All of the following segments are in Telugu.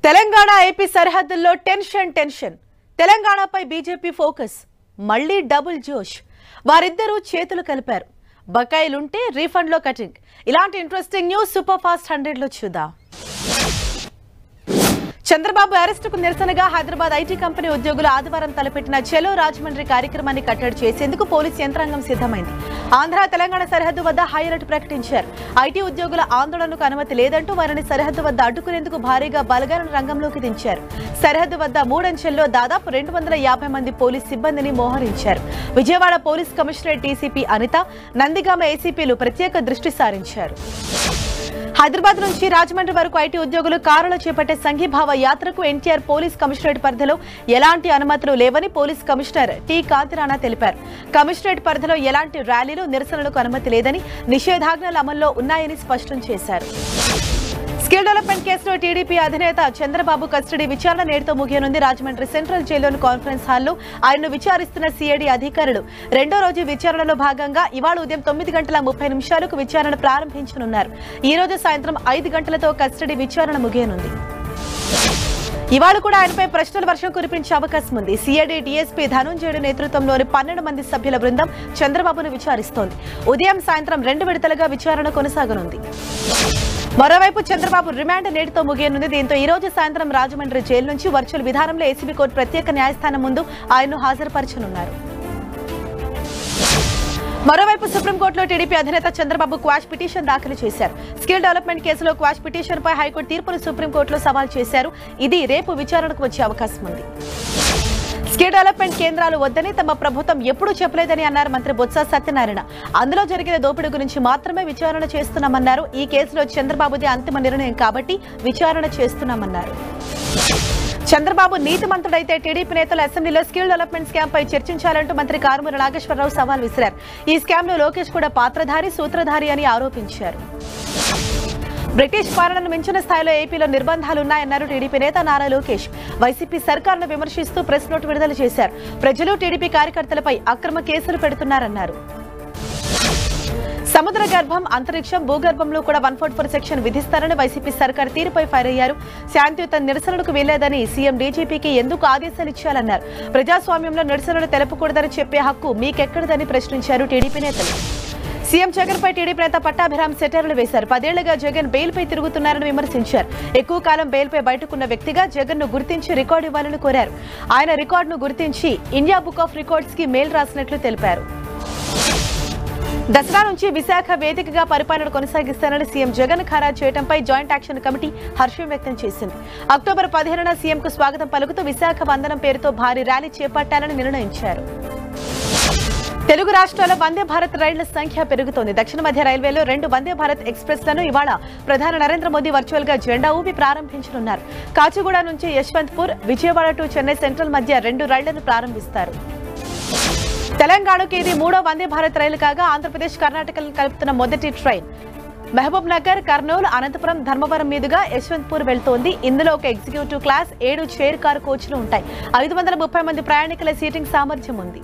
తెలంగాణ ఏపీ సరిహద్దుల్లో టెన్షన్ టెన్షన్ తెలంగాణపై బీజేపీ ఫోకస్ మళ్లీ డబుల్ జోష్ వారిద్దరూ చేతులు కలిపారు బకాయిలుంటే రీఫండ్లో కటింగ్ ఇలాంటి ఇంట్రెస్టింగ్ న్యూస్ సూపర్ ఫాస్ట్ హండ్రెడ్లో చూద్దాం చంద్రబాబు అరెస్టుకు నిరసనగా హైదరాబాద్ ఐటీ కంపెనీ ఉద్యోగులు ఆదివారం తలపెట్టిన చెలో రాజమండ్రి కార్యక్రమాన్ని కట్టడి చేసేందుకు పోలీస్ యంత్రాంగం సిద్ధమైంది ఆంధ్ర తెలంగాణ సరిహద్దు వద్ద హై అలర్ట్ ప్రకటించారు ఐటీ ఉద్యోగుల ఆందోళనకు అనుమతి లేదంటూ వారిని సరిహద్దు వద్ద అడ్డుకునేందుకు భారీగా బలగాలను రంగంలోకి దించారు సరిహద్దు వద్ద మూడంచెల్లో దాదాపు రెండు వందల యాభై మంది పోలీస్ సిబ్బందిని మోహరించారు Vijayawada police commissionerate DCP Anitha Nandigama ఏసీపీలు ప్రత్యేక దృష్టి సారించారు హైదరాబాద్ నుంచి రాజమండ్రి వరకు ఐటీ ఉద్యోగులు కారులో చేపట్టే సంఘీభావ యాత్రకు ఎన్టీఆర్ పోలీస్ కమిషనరేట్ పరిధిలో ఎలాంటి అనుమతులు లేవని పోలీస్ కమిషనర్ టి కాంతిరాణా తెలిపారు కమిషనరేట్ పరిధిలో ఎలాంటి ర్యాలీలు నిరసనలకు అనుమతి లేదని నిషేధాజ్ఞలు అమల్లో ఉన్నాయని స్పష్టం చేశారు స్కిల్ డెవలప్మెంట్ కేసులో టీడీపీ అధినేత చంద్రబాబు కస్టడీ విచారణ నేటితో ముగియనుంది రాజమండ్రి సెంట్రల్ జైల్లోని కాన్ఫరెన్స్ హాల్లో ఆయన్ను విచారిస్తున్న సిఐడి అధికారులు రెండో రోజు విచారణలో భాగంగా ఇవాళ ఉదయం తొమ్మిది గంటల ముప్పై నిమిషాలకు విచారణ ప్రారంభించనున్నారు ఈ రోజు సాయంత్రం ఐదు గంటలతో కస్టడీ విచారణ ముగియనుంది ఇవాళ కూడా ఆయనపై ప్రశ్నల వర్షం కురిపించే అవకాశం ఉంది సిఐడి డీఎస్పీ ధనుంజయుడు నేతృత్వంలోని పన్నెండు మంది సభ్యుల బృందం చంద్రబాబును విచారిస్తోంది ఉదయం సాయంత్రం రెండు విడతలుగా విచారణ కొనసాగనుంది మరోవైపు చంద్రబాబు రిమాండ్ నేటితో ముగియనుంది దీంతో ఈ రోజు సాయంత్రం రాజమండ్రి జైలు నుంచి వర్చువల్ విధానంలో ఏసీబీ కోర్టు ప్రత్యేక న్యాయస్థానం ముందు ఆయన్ను హాజరుపరచనున్నారు మరోవైపు సుప్రీంకోర్టులో టీడీపీ అధినేత చంద్రబాబు క్వాష్ పిటిషన్ దాఖలు చేశారు స్కిల్ డెవలప్మెంట్ కేసులో క్వాష్ పిటిషన్ పై హైకోర్టు తీర్పును సుప్రీంకోర్టులో సవాల్ చేశారు ఇది రేపు విచారణకు వచ్చే అవకాశం ఉంది స్కిల్ డెవలప్మెంట్ కేంద్రాలు వద్దని తమ ప్రభుత్వం ఎప్పుడూ చెప్పలేదని అన్నారు మంత్రి బొత్స సత్యనారాయణ అందులో జరిగిన దోపిడీ గురించి మాత్రమే విచారణ చేస్తున్నామన్నారు ఈ కేసులో చంద్రబాబుది అంతిమ నిర్ణయం కాబట్టి విచారణ చేస్తున్నామన్నారు చంద్రబాబు నీతిమంతుడైతే టీడీపీ నేతలు అసెంబ్లీలో స్కిల్ డెవలప్మెంట్ స్కామ్ పై చర్చించాలంటూ మంత్రి కారుమూరి నాగేశ్వరరావు సవాల్ విసిరారు ఈ స్కామ్ లో లోకేష్ కూడా పాత్రధారి సూత్రధారి అని ఆరోపించారు బ్రిటిష్ పాలనను మించిన స్థాయిలో ఏపీలో నిర్బంధాలున్నాయన్నారు టీడీపీ నేత నారా లోకేష్ వైసీపీ సర్కార్ను విమర్శిస్తూ ప్రెస్ నోట్ విడుదల చేశారు ప్రజలు టీడీపీ కార్యకర్తలపై అక్రమ కేసులు పెడుతున్నారన్నారు సముద్ర గర్భం అంతరిక్షం భూగర్భంలో కూడా వన్ ఫోర్ ఫోర్ సెక్షన్ విధిస్తారని వైసీపీ సర్కార్ తీరుపై ఫైర్ అయ్యారు శాంతియుత నిరసనలకు వెళ్లేదని సీఎం డీజీపీకి ఎందుకు ఆదేశాలు ఇచ్చారన్నారు ప్రజాస్వామ్యంలో నిరసనలు తెలపకూడదని చెప్పే హక్కు మీకెక్కడదని ప్రశ్నించారు టీడీపీ నేతలు సీఎం జగన్ పై టీడీపీ నేత పట్టాభిరామ్ సెటర్లు వేశారు పదేళ్లుగా జగన్ బెయిల్ పై తిరుగుతున్నారని విమర్శించారు ఎక్కువ కాలం బెయిల్ పై బయటకున్న వ్యక్తిగా జగన్ ను గుర్తించి రికార్డు ఇవ్వాలని కోరారు ఆయన రికార్డును గుర్తించి ఇండియా బుక్ ఆఫ్ రికార్డ్స్ కి మెయిల్ రాసినట్లు తెలిపారు దసరా నుంచి విశాఖ వేదికగా పరిపాలన కొనసాగిస్తానని సీఎం జగన్ ఖరారు చేయడంపై జాయింట్ యాక్షన్ కమిటీ హర్షం వ్యక్తం చేసింది అక్టోబర్ పదిహేనున సీఎంకు స్వాగతం పలుకుతూ విశాఖ వందనం పేరుతో భారీ ర్యాలీ చేపట్టాలని నిర్ణయించారు తెలుగు రాష్ట్రాల వందే భారత్ రైళ్ల సంఖ్య పెరుగుతోంది దక్షిణ మధ్య రైల్వేలో రెండు వందే భారత్ ఎక్స్ప్రెస్ లను ఇవాళ ప్రధాని నరేంద్ర మోదీ వర్చువల్ గా జెండా ఊపి ప్రారంభించనున్నారు కాచిగూడ నుంచి యశ్వంత్పూర్ విజయవాడ టు చెన్నై సెంట్రల్ మధ్య రెండు రైళ్లను ప్రారంభిస్తారు తెలంగాణకు ఇది మూడో వందే భారత్ రైలు కాగా ఆంధ్రప్రదేశ్ కర్ణాటకలను కలుపుతున్న మొదటి ట్రైన్ మహబూబ్ నగర్ కర్నూలు అనంతపురం ధర్మవరం మీదుగా యశ్వంత్పూర్ వెళ్తోంది ఇందులో ఒక ఎగ్జిక్యూటివ్ క్లాస్ ఏడు చైర్ కారు కోచ్లు ఉంటాయి ఐదు వందల ముప్పై మంది ప్రయాణికుల సీటింగ్ సామర్థ్యం ఉంది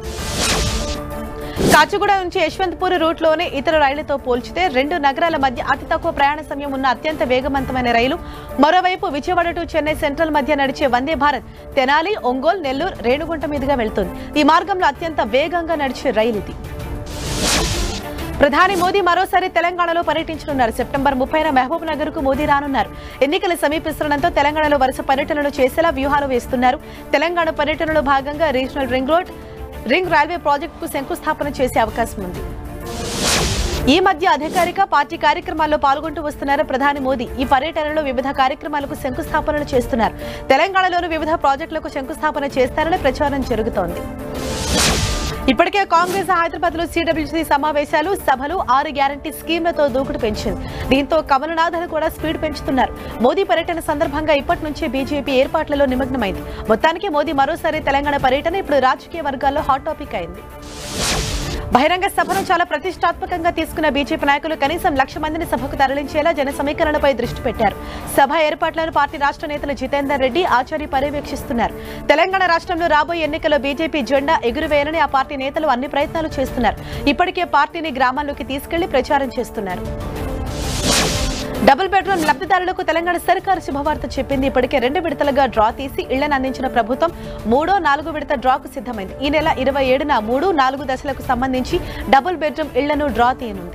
కాచిగూడ నుంచి యశ్వంత్పూర్ రూట్లోనే ఇతర రైళ్లతో పోల్చితే రెండు నగరాల మధ్య అతి తక్కువ ప్రయాణ సమయం ఉన్న అత్యంత వేగవంతమైన రైలు మరోవైపు విజయవాడ టు చెన్నై సెంట్రల్ మధ్య నడిచే వందే భారత్ తెనాలి ఒంగోలు నెల్లూరు రేణుగుంట మీదుగా వెళ్తుంది ఈ మార్గంలో అత్యంత వేగంగా నడిచే రైలు ఇది ప్రధాని మోదీ మరోసారి తెలంగాణలో పర్యటించనున్నారు సెప్టెంబర్ ముప్పైన మహబూబ్ నగర్ కు మోదీ రానున్నారు ఎన్నికలు సమీపిస్తుండటంతో తెలంగాణలో వరుస పర్యటనలు చేసేలా వ్యూహాలు వేస్తున్నారు తెలంగాణ పర్యటనలో భాగంగా regional ring road ring railway ప్రాజెక్టుకు శంకుస్థాపన చేసే అవకాశం ఉంది ఈ మధ్య అధికారిక పార్టీ కార్యక్రమాల్లో పాల్గొంటూ వస్తున్నారు ప్రధాని మోదీ ఈ పర్యటనలో వివిధ కార్యక్రమాలకు శంకుస్థాపనలు చేస్తున్నారు తెలంగాణలోని వివిధ ప్రాజెక్టులకు శంకుస్థాపన చేస్తారని ప్రచారం జరుగుతోంది ఇప్పటికే కాంగ్రెస్ హైదరాబాద్ లో సిడబ్ల్యూసీ సమావేశాలు సభలు ఆరు గ్యారంటీ స్కీమ్లతో దూకుడు పెంచింది దీంతో కమలనాథన్ కూడా స్పీడ్ పెంచుతున్నారు మోదీ పర్యటన సందర్భంగా ఇప్పటి నుంచే బీజేపీ ఏర్పాట్లలో నిమగ్నమైంది మొత్తానికి మోదీ మరోసారి తెలంగాణ పర్యటన ఇప్పుడు రాజకీయ వర్గాల్లో హాట్ టాపిక్ అయింది బహిరంగ సభను చాలా ప్రతిష్టాత్మకంగా తీసుకున్న బీజేపీ నాయకులు కనీసం లక్ష మందిని సభకు తరలించేలా జన సమీకరణపై దృష్టి పెట్టారు సభ ఏర్పాట్లను పార్టీ రాష్ట్ర నేతలు జితేందర్ రెడ్డి ఆచార్య పర్యవేక్షిస్తున్నారు తెలంగాణ రాష్ట్రంలో రాబోయే ఎన్నికల్లో బీజేపీ జెండా ఎగురువేయాలని ఆ పార్టీ నేతలు అన్ని ప్రయత్నాలు చేస్తున్నారు ఇప్పటికే పార్టీని గ్రామాల్లోకి తీసుకెళ్లి ప్రచారం చేస్తున్నారు డబుల్ బెడ్రూమ్ లబ్ధిదారులకు తెలంగాణ సర్కారు శుభవార్త చెప్పింది ఇప్పటికే రెండు విడతలుగా డ్రా తీసి ఇళ్లను అందించిన ప్రభుత్వం మూడో నాలుగు విడత డ్రాకు సిద్ధమైంది ఈ నెల ఇరవై ఏడున మూడు నాలుగు దశలకు సంబంధించి డబుల్ బెడ్రూమ్ ఇళ్లను డ్రా తీయనుంది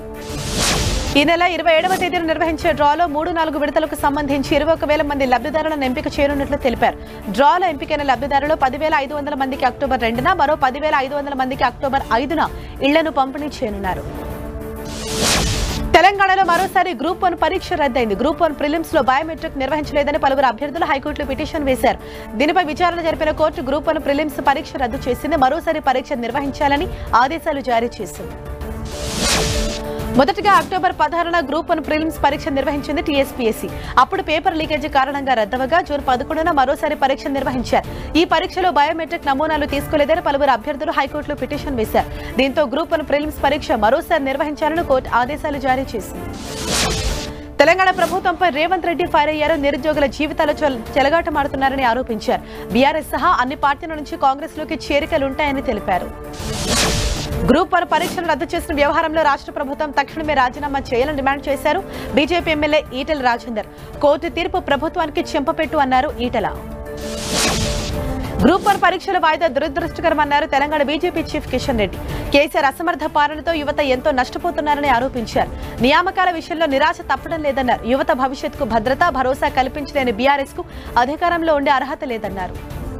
ఈ నెల ఇరవై ఏడవ తేదీన నిర్వహించే డ్రాలో మూడు నాలుగు విడతలకు సంబంధించి ఇరవై ఒక వేల మంది లబ్ధిదారులను ఎంపిక చేయనున్నట్లు తెలిపారు డ్రాలో ఎంపికైన లబ్ధిదారులు పదివేల ఐదు వందల మందికి అక్టోబర్ రెండున మరో పదివేల ఐదు వందల మందికి అక్టోబర్ ఐదున ఇళ్లను పంపిణీ చేయనున్నారు తెలంగాణలో మరోసారి గ్రూప్ వన్ పరీక్ష రద్దయింది గ్రూప్ వన్ ప్రిలిమ్స్ లో బయోమెట్రిక్ నిర్వహించలేదని పలువురు అభ్యర్థులు హైకోర్టులో పిటిషన్ వేశారు దీనిపై విచారణ జరిపిన కోర్టు గ్రూప్ వన్ ప్రిలిమ్స్ పరీక్ష రద్దు చేసింది మరోసారి పరీక్ష నిర్వహించాలని ఆదేశాలు జారీ చేసింది మొదటగా అక్టోబర్ పదహారున గ్రూప్ వన్ ప్రిలిమ్స్ పరీక్ష నిర్వహించింది టీఎస్పీఎస్సీ అప్పుడు పేపర్ లీకేజీ కారణంగా రద్దవగా జూన్ పదకొండున మరోసారి పరీక్ష నిర్వహించారు ఈ పరీక్షలో బయోమెట్రిక్ నమూనాలు తీసుకోలేదని పలువురు అభ్యర్థులు హైకోర్టులో పిటిషన్ వేశారు దీంతో గ్రూప్ వన్ ప్రిలిమ్స్ పరీక్ష మరోసారి నిర్వహించాలని కోర్టు ఆదేశాలు జారీ చేసింది తెలంగాణ ప్రభుత్వంపై రేవంత్ రెడ్డి ఫైర్ అయ్యారు నిరుద్యోగుల జీవితాలు చెల- చెలగాటమాడుతున్నారని ఆరోపించారు బీఆర్ఎస్ సహా అన్ని పార్టీల నుంచి కాంగ్రెస్ లోకి చేరికలుంటాయని తెలిపారు గ్రూప్ వన్ పరీక్షలు రద్దు చేసిన వ్యవహారంలో రాష్ట్ర ప్రభుత్వం తక్షణమే రాజీనామా చేయాలని డిమాండ్ చేశారు BJP MLA Etela Rajender court తీర్పు ప్రభుత్వానికి చెంపపెట్టు అన్నారు ఈటెల గ్రూప్ వన్ పరీక్షల వాయిదా దురదృష్టకరమన్నారు Telangana BJP chief Kishan Reddy KCR అసమర్థ పాలనతో యువత ఎంతో నష్టపోతున్నారని ఆరోపించారు నియామకాల విషయంలో నిరాశ తప్పడం లేదన్నారు యువత భవిష్యత్తుకు భద్రత భరోసా కల్పించలేని బీఆర్ఎస్ కు అధికారంలో ఉండే అర్హత లేదన్నారు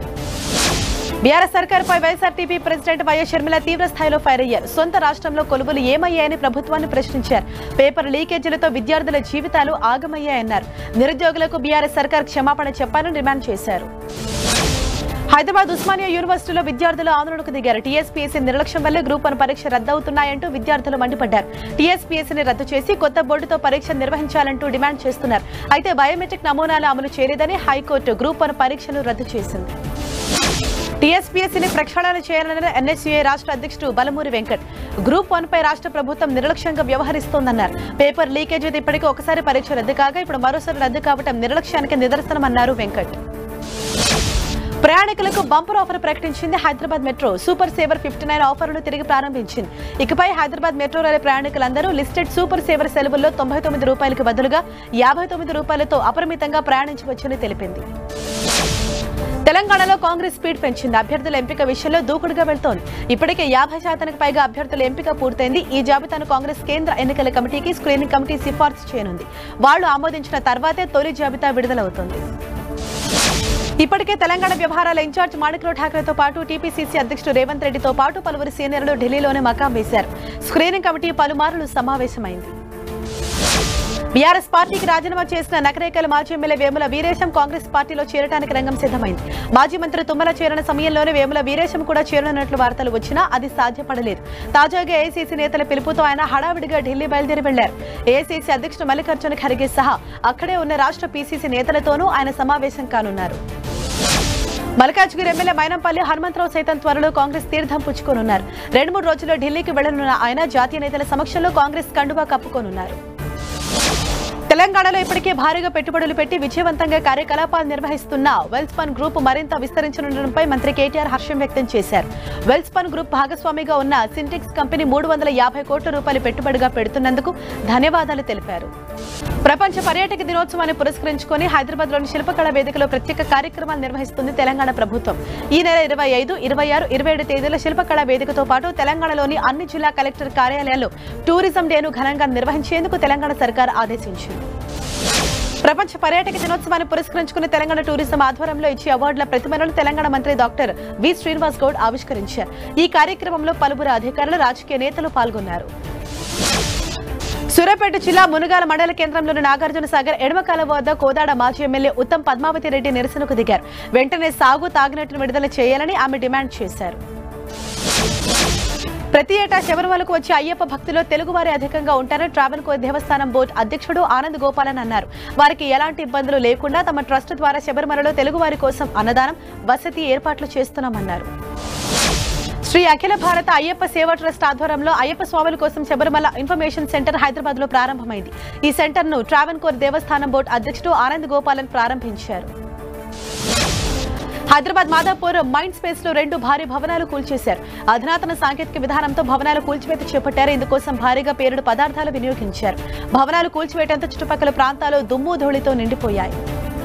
బీఆర్ఎస్ సర్కారుపై వైఎస్ఆర్టీపీ ప్రెసిడెంట్ వైఎస్ షర్మిల తీవ్ర స్థాయిలో ఫైర్ అయ్యారు సొంత రాష్ట్రంలో కొలువులు ఏమయ్యాయని ప్రభుత్వాన్ని ప్రశ్నించారు పేపర్ లీకేజీలతో విద్యార్థుల జీవితాలు ఆగమయ్యాయన్నారు నిరుద్యోగులకు బీఆర్ఎస్ సర్కార్ క్షమాపణ చెప్పాలని డిమాండ్ చేశారు హైదరాబాద్ ఉస్మానియా యూనివర్సిటీలో విద్యార్థులు ఆందోళనకు దిగారు టీఎస్పీఎస్సీ నిర్లక్ష్యం వల్లే గ్రూప్ వన్ పరీక్ష రద్దవుతున్నాయంటూ విద్యార్థులు మండిపడ్డారు టీఎస్పీఎస్సీని రద్దు చేసి కొత్త బోర్డుతో పరీక్ష నిర్వహించాలంటూ డిమాండ్ చేస్తున్నారు అయితే బయోమెట్రిక్ నమూనాలు అమలు చేయలేదని హైకోర్టు గ్రూప్ వన్ పరీక్షను రద్దు చేసింది టీఎస్పీఎస్సీని ప్రక్షాళన చేయాలన్న ఎన్ఎస్యూఏ రాష్ట్ర అధ్యక్షుడు బలమూరి వెంకట్ గ్రూప్ వన్ పై రాష్ట్ర ప్రభుత్వం నిర్లక్ష్యంగా వ్యవహరిస్తోందన్నారు పేపర్ లీకేజ్ ఇప్పటికీ ఒకసారి పరీక్ష రద్దు కాగా ఇప్పుడు మరోసారి రద్దు కావటం నిర్లక్ష్యానికి నిదర్శనమన్నారు వెంకట్ ప్రయాణికులకు బంపర్ ఆఫర్ ప్రకటించింది Hyderabad metro super saver fifty nine ఆఫర్ను తిరిగి ప్రారంభించింది ఇకపై హైదరాబాద్ మెట్రో రైలు ప్రయాణికులందరూ లిస్టెడ్ సూపర్ సేవర్ సెలవుల్లో తొంభై తొమ్మిది రూపాయలకు బదులుగా యాభై తొమ్మిది రూపాయలతో అపరిమితంగా ప్రయాణించవచ్చని తెలిపింది తెలంగాణలో కాంగ్రెస్ స్పీడ్ పెంచింది అభ్యర్థుల ఎంపిక విషయంలో దూకుడుగా వెళ్తోంది ఇప్పటికే యాభై శాతానికి పైగా అభ్యర్థుల ఎంపిక పూర్తయింది ఈ జాబితాను కాంగ్రెస్ కేంద్ర ఎన్నికల కమిటీకి స్క్రీనింగ్ కమిటీ సిఫార్సు చేయనుంది వాళ్లు ఆమోదించిన తర్వాతే తొలి జాబితా విడుదలవుతుంది ఇప్పటికే తెలంగాణ వ్యవహారాల ఇన్ఛార్జ్ మాణిక్రావు ఠాకరేతో పాటు టీపీసీసీ అధ్యక్షుడు రేవంత్ రెడ్డితో పాటు పలువురు సీనియర్లు ఢిల్లీలోనే మకాం వేశారు స్క్రీనింగ్ కమిటీ పలుమార్లు సమావేశమైంది బీఆర్ఎస్ పార్టీకి రాజీనామా చేసిన నకరేకల్ మాజీ ఎమ్మెల్యే వేముల వీరేశం కాంగ్రెస్ పార్టీలో చేరడానికి రంగం సిద్ధమైంది మాజీ మంత్రి తుమ్మల చేరిన సమయంలోనే వేముల వీరేశం కూడా చేరనున్నట్లు వార్తలు వచ్చినా అది సాధ్యపడలేదు తాజాగా ఏఐసీసీ నేతల పిలుపుతో ఆయన హడావిడిగా ఢిల్లీ బయలుదేరి వెళ్లారు ఏఐసీసీ అధ్యక్షుడు మల్లికార్జున ఖర్గే సహా అక్కడే ఉన్న రాష్ట్ర పీసీసీ నేతలతోనూ ఆయన సమావేశం కానున్నారు మల్కాజ్గిరి ఎమ్మెల్యే మైనంపల్లి హనుమంతరావు సైతం త్వరలో కాంగ్రెస్ తీర్థం పుచ్చుకోనున్నారు రెండు మూడు రోజుల్లో ఢిల్లీకి వెళ్లనున్న ఆయన జాతీయ నేతల సమక్షంలో కాంగ్రెస్ కండువా కప్పుకోనున్నారు తెలంగాణలో ఇప్పటికే భారీగా పెట్టుబడులు పెట్టి విజయవంతంగా కార్యకలాపాలు నిర్వహిస్తున్న వెల్స్పన్ గ్రూప్ మరింత విస్తరించనుండడంపై మంత్రి కేటీఆర్ హర్షం వ్యక్తం చేశారు వెల్స్పన్ గ్రూప్ భాగస్వామిగా ఉన్న సింటెక్స్ కంపెనీ మూడు వందల యాభై కోట్ల రూపాయలు పెట్టుబడిగా పెడుతున్నందుకు ధన్యవాదాలు తెలిపారు ప్రపంచ పర్యాటక దినోత్సవాన్ని పురస్కరించుకొని హైదరాబాద్ లోని శిల్పకళ వేదికలో ప్రత్యేక కార్యక్రమాలు నిర్వహిస్తుంది తెలంగాణ ప్రభుత్వం ఈ నెల ఇరవై ఐదు ఇరవై ఆరు ఇరవై ఏడు తేదీల శిల్పకళ వేదికతో పాటు తెలంగాణలోని అన్ని జిల్లా కలెక్టర్ కార్యాలయాల్లో టూరిజం డేను ఘనంగా నిర్వహించేందుకు తెలంగాణ సర్కార్ ఆదేశించింది ప్రపంచ పర్యాటక దినోత్సవాన్ని పురస్కరించుకుని తెలంగాణ టూరిజం ఆధ్వర్యంలో ఇచ్చే అవార్డుల ప్రతిమలను తెలంగాణ మంత్రి డాక్టర్ వి శ్రీనివాస్ గౌడ్ ఆవిష్కరించారు ఈ కార్యక్రమంలో పలువురు అధికారులు రాజకీయ నేతలు పాల్గొన్నారు సూర్యాపేట జిల్లా మునుగాల మండల కేంద్రంలోని నాగార్జున సాగర్ ఎడమకాల వద్ద కోదాడ మాజీ ఎమ్మెల్యే ఉత్తమ్ పద్మావతి రెడ్డి నిరసనకు దిగారు వెంటనే సాగు తాగినట్టును విడుదల చేయాలని ఆమె డిమాండ్ చేశారు ప్రతి ఏటా శబరిమలకు వచ్చే అయ్యప్ప భక్తులు తెలుగువారి అధికంగా ఉంటారని ట్రావెల్ కో దేవస్థానం బోర్డు అధ్యక్షుడు ఆనంద్ గోపాలన్ అన్నారు వారికి ఎలాంటి ఇబ్బందులు లేకుండా తమ ట్రస్ట్ ద్వారా శబరిమలలో తెలుగువారి కోసం అన్నదానం వసతి ఏర్పాట్లు చేస్తున్నామన్నారు శ్రీ అఖిల భారత అయ్యప్ప సేవా ట్రస్ట్ ఆధ్వర్యంలో అయ్యప్ప స్వాముల కోసం శబరిమల ఇన్ఫర్మేషన్ సెంటర్ హైదరాబాద్ లో ప్రారంభమైంది ఈ సెంటర్ ను ట్రావెన్కోర్ దేవస్థానం బోర్డు అధ్యక్షుడు ఆనంద్ గోపాలన్ ప్రారంభించారు హైదరాబాద్ మాదాపూర్ మైండ్ స్పేస్ లో రెండు భారీ భవనాలు కూల్చేశారు అధునాతన సాంకేతిక విధానంతో భవనాలు కూల్చివేత చేపట్టారు ఇందుకోసం భారీగా పేరుడు పదార్థాలు వినియోగించారు భవనాలు కూల్చివేయడంతో చుట్టుపక్కల ప్రాంతాలు దుమ్ము ధూళితో నిండిపోయాయి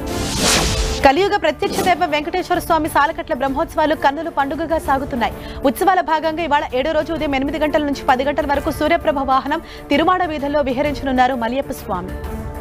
కలియుగ ప్రత్యక్ష దైవం వెంకటేశ్వర స్వామి సాలకట్ల బ్రహ్మోత్సవాలు కన్నుల పండుగగా సాగుతున్నాయి ఉత్సవాల భాగంగా ఇవాళ ఏడో రోజు ఉదయం ఎనిమిది గంటల నుంచి పది గంటల వరకు సూర్యప్రభ వాహనం తిరుమాడ వీధుల్లో విహరించనున్నారు మలియప్ప స్వామి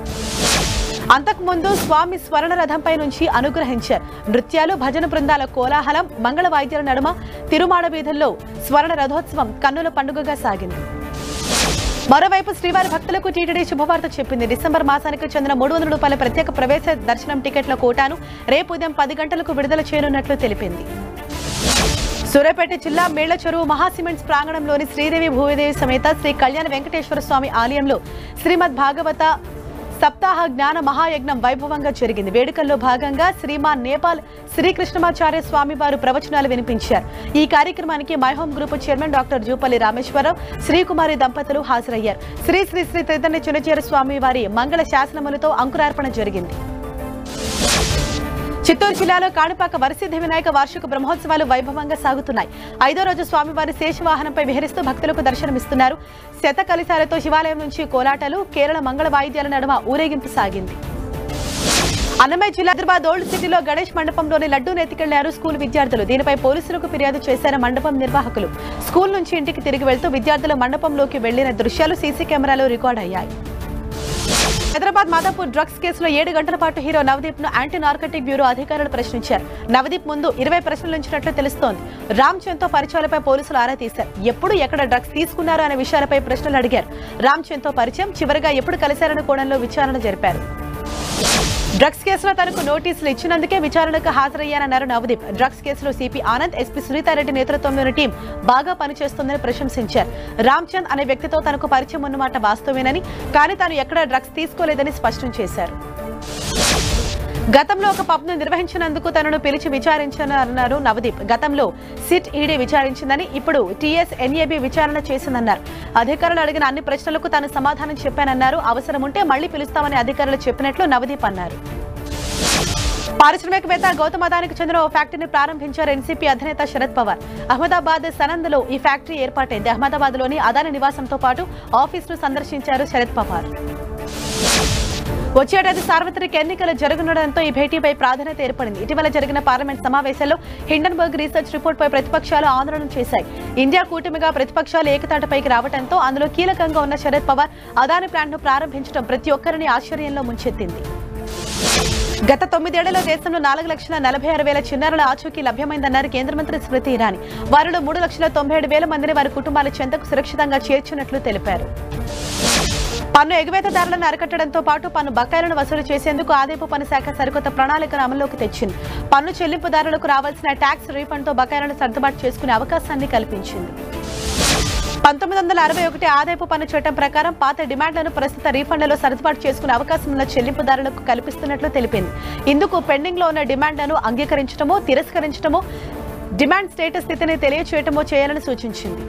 అంతకుముందు స్వామి స్వర్ణ రథంపై నుంచి అనుగ్రహించారు నృత్యాలు భజన బృందాల కోలాహలం మంగళ వాయిద్యాల నడుమ తిరుమాడ వీధుల్లో స్వర్ణ రథోత్సవం కన్నుల పండుగగా సాగింది మరోవైపు శ్రీవారి భక్తులకు టీటీడీ శుభవార్త చెప్పింది డిసెంబర్ మాసానికి చెందిన మూడు వందల రూపాయల ప్రత్యేక ప్రవేశ దర్శనం టికెట్ల కోటాను రేపు ఉదయం పది గంటలకు విడుదల చేయనున్నట్లు తెలిపింది సూర్యాపేట జిల్లా మేళ్ల చెరువు మహాసిమెంట్స్ ప్రాంగణంలోని శ్రీదేవి భూదేవి సమేత శ్రీ కళ్యాణ వెంకటేశ్వర స్వామి ఆలయంలో శ్రీమద్ భాగవత సప్తాహ జ్ఞాన మహాయజ్ఞం వైభవంగా జరిగింది వేడుకల్లో భాగంగా శ్రీమాన్ నేపాల్ శ్రీకృష్ణమాచార్య స్వామి వారు ప్రవచనాలు వినిపించారు ఈ కార్యక్రమానికి my home group chairman doctor Jupally Rameswara Rao Srikumari దంపతులు హాజరయ్యారు శ్రీ శ్రీ శ్రీ చైతన్య చిన్నచీర స్వామి వారి మంగళ శాసనములతో అంకురార్పణ జరిగింది చిత్తూరు జిల్లాలో కాణిపాక వరసిద్ధి వినాయక వార్షిక బ్రహ్మోత్సవాలు వైభవంగా సాగుతున్నాయి ఐదో రోజు స్వామివారి శేషవాహనంపై విహరిస్తూ భక్తులకు దర్శనమిస్తున్నారు శత కలిశాలతో శివాలయం నుంచి కోలాటలు కేరళ మంగళ వాయిద్యాల నడుమ ఊరేగింపు సాగింది అన్నమయ్య జిల్లా హైదరాబాద్ ఓల్డ్ సిటీలో గణేష్ మండపంలోని లడ్డూ నెత్తికెళ్లారు స్కూల్ విద్యార్థులు దీనిపై పోలీసులకు ఫిర్యాదు చేశారు మండపం నిర్వాహకులు స్కూల్ నుంచి ఇంటికి తిరిగి వెళ్తూ విద్యార్థులు మండపంలోకి వెళ్లిన దృశ్యాలు సీసీ కెమెరాలో రికార్డ్ అయ్యాయి హైదరాబాద్ మాదాపూర్ డ్రగ్స్ కేసులో ఏడు గంటల పాటు హీరో నవదీప్ ను యాంటీ నార్కటిక్ బ్యూరో అధికారులు ప్రశ్నించారు నవదీప్ ముందు ఇరవై ప్రశ్నలు ఉంచినట్లు తెలుస్తోంది రామ్ చంద్ తో పరిచయాలపై పోలీసులు ఆరా తీశారు ఎప్పుడు ఎక్కడ డ్రగ్స్ తీసుకున్నారు అనే విషయాలపై ప్రశ్నలు అడిగారు రామ్ చంద్ తో పరిచయం చివరిగా ఎప్పుడు కలిశారని కోణంలో విచారణ జరిపారు డ్రగ్స్ కేసులో తనకు నోటీసులు ఇచ్చినందుకే విచారణకు హాజరయ్యానన్నారు నవదీప్ డ్రగ్స్ కేసులో సిపి ఆనంద్ ఎస్పీ సునీతారెడ్డి నేతృత్వంలోని టీం బాగా పనిచేస్తోందని ప్రశంసించారు రామ్ చంద్ అనే వ్యక్తితో తనకు పరిచయం ఉన్నమాట వాస్తవేనని కానీ తాను ఎక్కడా డ్రగ్స్ తీసుకోలేదని స్పష్టం చేశారు గతంలో ఒక పబ్ను నిర్వహించినందుకు తనను పిలిచి విచారించారన్నారు నవదీప్ గతంలో సిట్ ఈడీ విచారించిందని ఇప్పుడు టీఎస్ ఎన్ఏబి విచారణ చేసిందన్నారు అధికారులు అడిగిన అన్ని ప్రశ్నలకు తాను సమాధానం చెప్పానన్నారు అవసరం ఉంటే మళ్లీ పిలుస్తామని అధికారులు చెప్పినట్లు నవదీప్ అన్నారు పారిశ్రామికవేత్త గౌతమ్ అదానికి చెందిన ఓ ఫ్యాక్టరీని ప్రారంభించారు ఎన్సీపీ అధినేత శరద్ పవార్ అహ్మదాబాద్ సనంద్లో ఈ ఫ్యాక్టరీ ఏర్పాటైంది అహ్మదాబాద్ లోని అదాని నివాసంతో పాటు ఆఫీసును సందర్శించారు శరద్ పవార్ వచ్చేటది సార్వత్రిక ఎన్నికలు జరగనుండడంతో ఈ భేటీపై ప్రాధాన్యత ఏర్పడింది ఇటీవల జరిగిన పార్లమెంట్ సమావేశంలో హిండన్బర్గ్ రీసెర్చ్ రిపోర్ట్పై ప్రతిపక్షాలు ఆందోళన చేశాయి ఇండియా కూటమిగా ప్రతిపక్షాలు ఏకతాటిపైకి రావడంతో అందులో కీలకంగా ఉన్న శరద్ పవార్ అదాని ప్లాంట్ను ప్రారంభించడం ప్రతి ఒక్కరిని ఆశ్చర్యంలో ముంచెత్తింది గత తొమ్మిదేళ్లలో దేశంలో నాలుగు లక్షల నలభై ఆరు వేల చిన్నారుల ఆచూకీ లభ్యమైందన్నారు కేంద్ర మంత్రి స్మృతి ఇరానీ వారిలో మూడు లక్షల తొంభై ఏడు వేల మందిని వారి కుటుంబాల చెంతకు సురక్షితంగా చేర్చినట్లు తెలిపారు పన్ను ఎగవేతదారులను అరికట్టడంతో పాటు పన్ను బకాయిలను వసూలు చేసేందుకు ఆదాయపు పన్ను శాఖ సరికొత్త ప్రణాళికను అమల్లోకి తెచ్చింది పన్ను చెల్లింపుదారులకు రావాల్సిన ట్యాక్స్ రీఫండ్తో బకాయిలను సర్దుబాటు చేసుకునే అవకాశాన్ని కల్పించింది పంతొమ్మిది వందల అరవై ఒకటి ఆదాయపు పన్ను చట్టం ప్రకారం పాత డిమాండ్లను ప్రస్తుత రీఫండ్లలో సర్దుబాటు చేసుకునే అవకాశం ఉన్న చెల్లింపుదారులకు కల్పిస్తున్నట్లు తెలిపింది ఇందుకు పెండింగ్ లో ఉన్న డిమాండ్లను అంగీకరించడమో తిరస్కరించడమో డిమాండ్ స్టేటస్ స్థితిని తెలియచేయటమో చేయాలని సూచించింది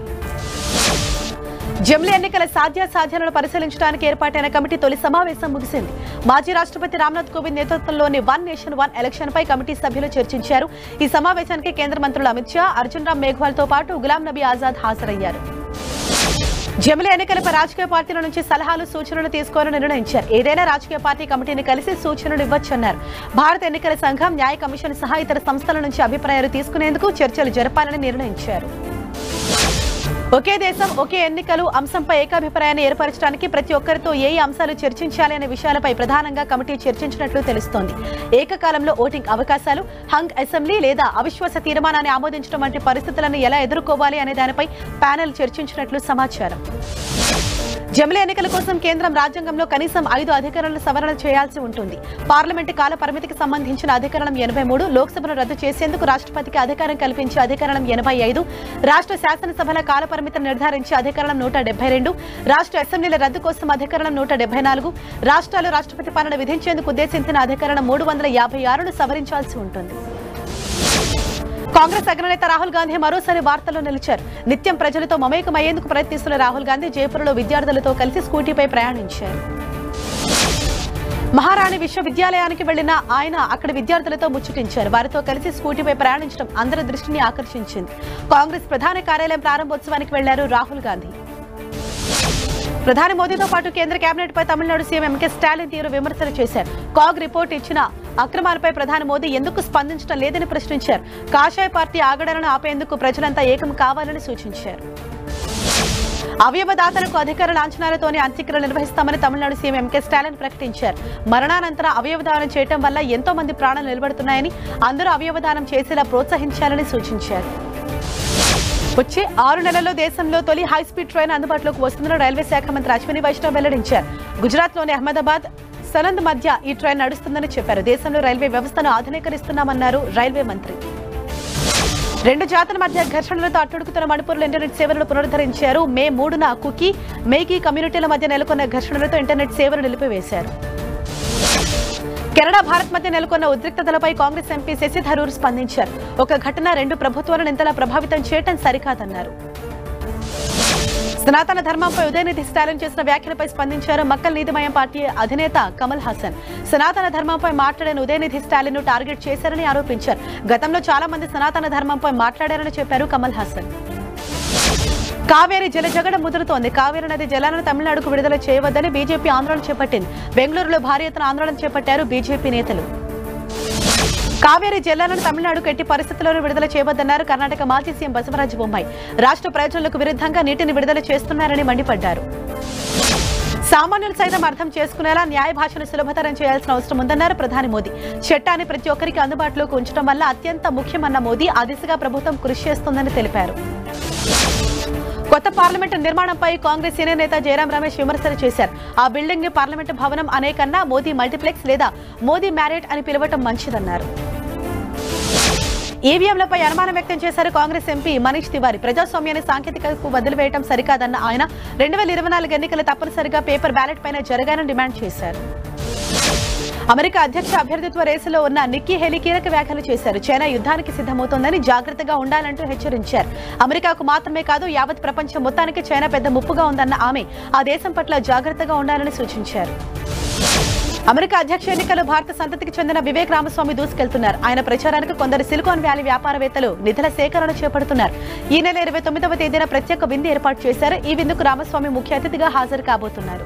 జమిలీ ఎన్నికల సాధ్యాసాధ్యాలను పరిశీలించడానికి ఏర్పాటైన కమిటీ తొలి సమావేశం ముగిసింది మాజీ రాష్ట్రపతి రామ్నాథ్ కోవింద్ నేతృత్వంలోని వన్ నేషన్ వన్ ఎలక్షన్ పై కమిటీ సభ్యులు చర్చించారు ఈ సమావేశానికి కేంద్ర మంత్రులు అమిత్ షా అర్జున్ రామ్ మేఘ్వాల్ తో పాటు గులాం నబీ ఆజాద్ హాజరయ్యారు జమిలీ ఎన్నికలపై రాజకీయ పార్టీల నుంచి సలహాలు సూచనలు తీసుకోవాలని నిర్ణయించారు ఏదైనా రాజకీయ పార్టీ కమిటీని కలిసి సూచనలు ఇవ్వచ్చన్నారు భారత ఎన్నికల సంఘం న్యాయ కమిషన్ సహా ఇతర సంస్థల నుంచి అభిప్రాయాలు తీసుకునేందుకు చర్చలు జరపాలని నిర్ణయించారు ఒకే దేశం ఒకే ఎన్నికలు అంశంపై ఏకాభిప్రాయాన్ని ఏర్పరచడానికి ప్రతి ఒక్కరితో ఏ ఏ అంశాలు చర్చించాలి అనే విషయాలపై ప్రధానంగా కమిటీ చర్చించినట్లు తెలుస్తోంది ఏకకాలంలో ఓటింగ్ అవకాశాలు హంగ్ అసెంబ్లీ లేదా అవిశ్వాస తీర్మానాన్ని ఆమోదించడం వంటి పరిస్థితులను ఎలా ఎదుర్కోవాలి అనే దానిపై ప్యానెల్ చర్చించినట్లు సమాచారం జమిలీ ఎన్నికల కోసం కేంద్రం రాజ్యాంగంలో కనీసం ఐదు అధికారాలను సవరణ చేయాల్సి ఉంటుంది పార్లమెంటు కాల పరిమితికి సంబంధించిన అధికరణం ఎనభై మూడు లోక్సభను రద్దు చేసేందుకు రాష్ట్రపతికి అధికారం కల్పించే అధికరణం ఎనభై ఐదు రాష్ట్ర శాసనసభల కాల పరిమితిని నిర్ధారించే అధికరణం నూట డెబ్బై రెండు రాష్ట్ర అసెంబ్లీల రద్దు కోసం అధికరణం నూట డెబ్బై నాలుగు రాష్ట్రాలు రాష్ట్రపతి పాలన విధించేందుకు ఉద్దేశించిన అధికరణం మూడు వందల యాభై ఆరును సవరించాల్సి ఉంటుంది కాంగ్రెస్ అగ్రనేత రాహుల్ గాంధీ మరోసారి వార్తల్లో నిలిచారు నిత్యం ప్రజలతో మమేకమయ్యేందుకు ప్రయత్నిస్తున్న రాహుల్ గాంధీ జైపూర్లో విద్యార్థులతో కలిసి స్కూటీపై ప్రయాణించారు మహారాణి విశ్వవిద్యాలయానికి వెళ్లిన ఆయన అక్కడి విద్యార్థులతో ముచ్చటించారు వారితో కలిసి స్కూటీపై ప్రయాణించడం అందరి దృష్టిని ఆకర్షించింది కాంగ్రెస్ ప్రధాన కార్యాలయం ప్రారంభోత్సవానికి వెళ్లారు రాహుల్ గాంధీ ప్రధాని మోదీతో పాటు కేంద్ర కేబినెట్ పై తమిళనాడు సీఎం ఎంకే స్టాలిన్ తీవ్ర విమర్శలు చేశారు కాగ్ రిపోర్ట్ ఇచ్చిన అక్రమాలపై ప్రధాని మోదీ ఎందుకు స్పందించడం లేదని ప్రశ్నించారు కాషాయ పార్టీ ఆగడాలను ఆపేందుకు ప్రజలంతా ఏకం కావాలని సూచించారు అవయవదాతలకు అధికార లాంఛనాలతోనే అంత్యక్రియలు నిర్వహిస్తామని తమిళనాడు సీఎం ఎంకే స్టాలిన్ ప్రకటించారు మరణానంతరం అవయవదానం చేయడం వల్ల ఎంతో మంది ప్రాణాలు నిలబడుతున్నాయని అందరూ అవయవదానం చేసేలా ప్రోత్సహించాలని సూచించారు వచ్చే ఆరు నెలల్లో దేశంలో తొలి హై స్పీడ్ ట్రైన్ అందుబాటులోకి వస్తుందని రైల్వే శాఖ మంత్రి అశ్విని వైష్ణవ్ వెల్లడించారు గుజరాత్లోని అహ్మదాబాద్ సనంద్ మధ్య ఈ ట్రైన్ నడుస్తుందని చెప్పారు దేశంలో రైల్వే వ్యవస్థను ఆధునీకరిస్తున్నామన్నారు రైల్వే మంత్రి రెండు జాతుల మధ్య ఘర్షణలతో అట్టుడుకుతున్న మణిపూర్లో ఇంటర్నెట్ సేవలను పునరుద్ధరించారు మే మూడున కుకీ మేకీ కమ్యూనిటీల మధ్య నెలకొన్న ఘర్షణలతో ఇంటర్నెట్ సేవలు నిలిపివేశారు కెనడా భారత్ మధ్య నెలకొన్న ఉద్రిక్తతలపై కాంగ్రెస్ ఎంపీ శశి థరూర్ స్పందించారు ఒక ఘటన రెండు ప్రభుత్వాలను ఇంతలా ప్రభావితం చేయటం సరికాదన్నారు సనాతన ధర్మంపై ఉదయనిధి స్టాలిన్ చేసిన వ్యాఖ్యలపై స్పందించారు మక్కల్ నీతిమయం పార్టీ అధినేత కమల్ హాసన్ సనాతన ధర్మంపై మాట్లాడిన ఉదయనిధి స్టాలిన్ ను టార్గెట్ చేశారని ఆరోపించారు గతంలో చాలా మంది సనాతన ధర్మంపై మాట్లాడారని చెప్పారు కమల్ హాసన్ కావేరీ జల జగడం ముదురుతోంది కావేరీ నది జలాలను తమిళనాడుకు విడుదల చేయవద్దని బీజేపీ ఆందోళన చేపట్టింది బెంగళూరులో భారీ ఎత్తున ఆందోళన చేపట్టారు బీజేపీ నేతలు కావేరీ జలాలను తమిళనాడుకు ఎట్టి పరిస్థితుల్లోనూ విడుదల చేయవద్దన్నారు కర్ణాటక మాజీ సీఎం బసవరాజ బొమ్మాయి రాష్ట్ర ప్రయోజనాలకు విరుద్ధంగా నీటిని విడుదల చేస్తున్నారని మండిపడ్డారు సామాన్యులు సైతం అర్థం చేసుకునేలా న్యాయ భాషను సులభతరం చేయాల్సిన అవసరం ఉందన్నారు ప్రధాని మోదీ చట్టాన్ని ప్రతి ఒక్కరికి అందుబాటులోకి ఉంచడం వల్ల అత్యంత ముఖ్యమన్న మోదీ ఆ దిశగా ప్రభుత్వం కృషి చేస్తోందని తెలిపారు కొత్త పార్లమెంటు నిర్మాణంపై కాంగ్రెస్ సీనియర్ నేత జయరాం రమేష్ విమర్శలు చేశారు ఆ బిల్డింగ్ ని పార్లమెంటు భవనం అనే కన్నా మోదీ మల్టీప్లెక్స్ లేదా మోదీ మ్యారేట్ అని పిలవటం మంచిదన్నారు ఈవీఎంలపై అనుమానం వ్యక్తం చేశారు కాంగ్రెస్ ఎంపీ మనీష్ తివారీ ప్రజాస్వామ్యాన్ని సాంకేతికతకు వదిలివేయడం సరికాదన్న ఆయన రెండు వేల ఇరవై నాలుగు ఎన్నికలు తప్పనిసరిగా పేపర్ బ్యాలెట్ పైన జరగాలని డిమాండ్ చేశారు అమెరికా అధ్యక్ష అభ్యర్థిత్వ రేసులో ఉన్న నిక్కీ హెలీ కీలక వ్యాఖ్యలు చేశారు చైనా యుద్ధానికి సిద్ధమవుతోందని జాగ్రత్తగా ఉండాలంటూ హెచ్చరించారు అమెరికాకు మాత్రమే కాదు యావత్ ప్రపంచం మొత్తానికి చైనా పెద్ద ముప్పుగా ఉందన్న ఆమె ఆ దేశం పట్ల జాగ్రత్తగా ఉండాలని సూచించారు అమెరికా అధ్యక్ష ఎన్నికల్లో భారత సంతతికి చెందిన వివేక్ రామస్వామి దూసుకెళ్తున్నారు ఆయన ప్రచారానికి కొందరు సిలికాన్ వ్యాలీ వ్యాపారవేత్తలు నిధుల సేకరణ చేపడుతున్నారు ఈ నెల ఇరవై తొమ్మిదవ తేదీన ప్రత్యేక విందు ఏర్పాటు చేశారు ఈ విందుకు రామస్వామి ముఖ్య అతిథిగా హాజరు కాబోతున్నారు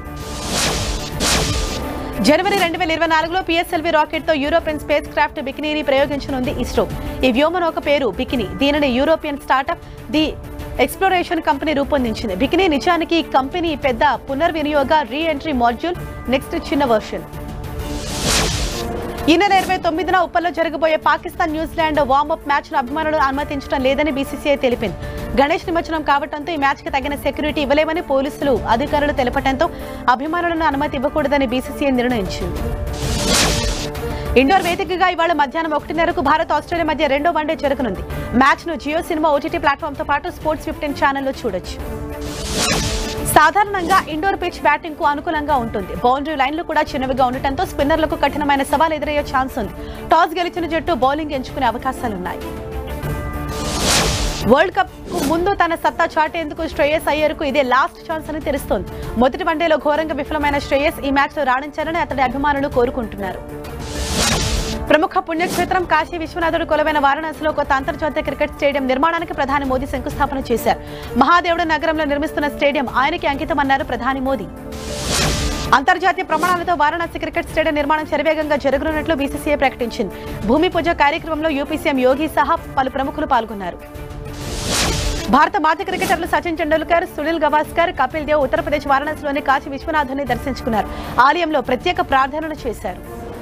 జనవరి రెండు వేల ఇరవై నాలుగులో పిఎస్ఎల్వి రాకెట్ తో యూరోపియన్ స్పేస్ క్రాఫ్ట్ బికినీని ప్రయోగించనుంది ఇస్రో ఈ వ్యోమనౌక పేరు బికినీ దీనిని European startup the exploration company రూపొందించింది బికినీ నిజానికి ఈ కంపెనీ పెద్ద పునర్వినియోగ రీ ఎంట్రీ మాడ్యూల్ నెక్స్ట్ చిన్న వర్షన్ ఈ నెల ఇరవై తొమ్మిదిన ఉప్పల్లో జరగబోయే పాకిస్తాన్ న్యూజిలాండ్ వార్మప్ మ్యాచ్ ను అభిమానులు అనుమతించడం లేదని బీసీసీఐ తెలిపింది గణేష్ నిమజ్జనం కావడంతో ఈ మ్యాచ్ కి తగిన సెక్యూరిటీ ఇవ్వలేమని పోలీసులు అధికారులు తెలపడంతో అభిమానులను అనుమతి ఇవ్వకూడదని బీసీసీఐ నిర్ణయించింది ఇండోర్ వేదికగా ఇవాళ మధ్యాహ్నం ఒకటిన్నరకు భారత్ ఆస్ట్రేలియా మధ్య రెండో వన్డే జరగనుంది మ్యాచ్ ను జియో సినిమా ఓటీటీ ప్లాట్ఫామ్ తో పాటు స్పోర్ట్స్ ఫిఫ్టీన్ ఛానల్లో చూడొచ్చు సాధారణంగా ఇండోర్ పిచ్ బ్యాటింగ్ కు అనుకూలంగా ఉంటుంది బౌండరీ లైన్లు కూడా చిన్నవిగా ఉండటంతో స్పిన్నర్లకు కఠినమైన సవాల్ ఎదురయ్యే ఛాన్స్ ఉంది టాస్ గెలిచిన జట్టు బౌలింగ్ ఎంచుకునే అవకాశాలున్నాయి వరల్డ్ కప్ కు ముందు తన సత్తా చాటేందుకు శ్రేయస్ అయ్యర్ కు ఇదే లాస్ట్ ఛాన్స్ అని తెలుస్తోంది మొదటి వన్డేలో ఘోరంగా విఫలమైన శ్రేయస్ ఈ మ్యాచ్ లో రాణించాలని అతడి అభిమానులు కోరుకుంటున్నారు ప్రముఖ పుణ్యక్షేత్రం కాశీ విశ్వనాథుడు కొలువైన వారణాసిలో కొత్త అంతర్జాతీయ క్రికెట్ స్టేడియం నిర్మాణానికి ప్రధాని మోదీ శంకుస్థాపన చేశారు మహాదేవుడు నగరంలో నిర్మిస్తున్న స్టేడియం ఆయనకి అంకితమన్నారు ప్రధాని మోదీ అంతర్జాతీయ ప్రమాణాలతో వారణాసి క్రికెట్ స్టేడియం నిర్మాణం శరవేగంగా జరగనున్నట్లు బీసీసీఐ ప్రకటించింది భూమి పూజ కార్యక్రమంలో యూపీ సీఎం యోగి సహా పలు ప్రముఖులు పాల్గొన్నారు భారత మాజీ క్రికెటర్లు సచిన్ టెండూల్కర్ సునీల్ గవాస్కర్ కపిల్ దేవ్ ఉత్తరప్రదేశ్ వారణాసిలోని కాశీ విశ్వనాథుని దర్శించుకున్నారు ఆలయంలో ప్రత్యేక ప్రార్థనలు చేశారు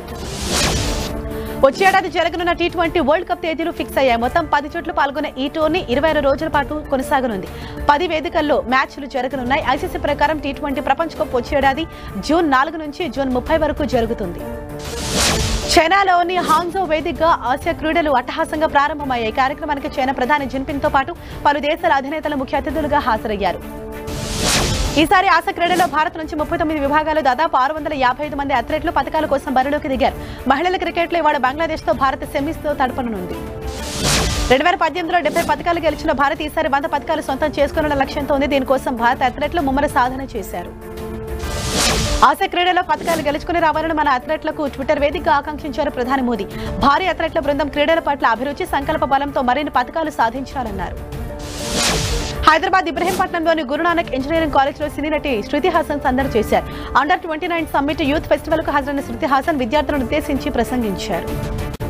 వచ్చే ఏడాది జరగనున్న టీ ట్వంటీ వరల్డ్ కప్ తేదీలు ఫిక్స్ అయ్యాయి మొత్తం పది జట్లు పాల్గొన్న ఈ టోర్నీ ఇరవై ఆరు రోజుల పాటు కొనసాగనుంది పది వేదికల్లో మ్యాచ్లు జరగనున్నాయి ఐసీసీ ప్రకారం టీ ట్వంటీ ప్రపంచ కప్ వచ్చే ఏడాది జూన్ నాలుగు నుంచి జూన్ ముప్పై వరకు జరుగుతుంది చైనాలోని హాంగ్జో వేదికగా ఆసియా క్రీడలు అట్టహాసంగా ప్రారంభమయ్యాయి ఈ కార్యక్రమానికి చైనా ప్రధాని జిన్పింగ్ తో పాటు పలు దేశాల అధినేతలు ముఖ్య అతిథులుగా హాజరయ్యారు ఈసారి ఆశ క్రీడలో భారత్ నుంచి ముప్పై తొమ్మిది విభాగాలు దాదాపు ఆరు వందల యాభై ఐదు మంది అథ్లెట్లు పథకాల కోసం బరిలోకి దిగారు మహిళల క్రికెట్లో ఇవాళ బంగ్లాదేశ్ తో భారత్ సెమీస్ తో తడపనుంది రెండు వేల పద్దెనిమిదిలో డెబ్బై పథకాలు గెలిచిన భారత్ ఈసారి వంద పథకాలు సొంతం చేసుకోవాలన్న లక్ష్యంతో ఉంది దీనికోసం భారత అథ్లెట్లు ముమ్మర సాధన చేశారు ఆసియా క్రీడలో పథకాలు గెలుచుకుని రావాలని మన అథ్లెట్లకు ట్విట్టర్ వేదికగా ఆకాంక్షించారు ప్రధాని మోదీ భారీ అథ్లెట్ల బృందం క్రీడల పట్ల అభిరుచి సంకల్ప బలంతో మరిన్ని పథకాలు సాధించాలన్నారు హైదరాబాద్ ఇబ్రహీంపట్నంలోని గురునానక్ ఇంజనీరింగ్ కాలేజ్లో సినీ నటి శృతి హాసన్ సందడి చేశారు under twenty nine summit youth festival కు హాజరైన శృతి హాసన్ విద్యార్థులను ఉద్దేశించి ప్రసంగించారు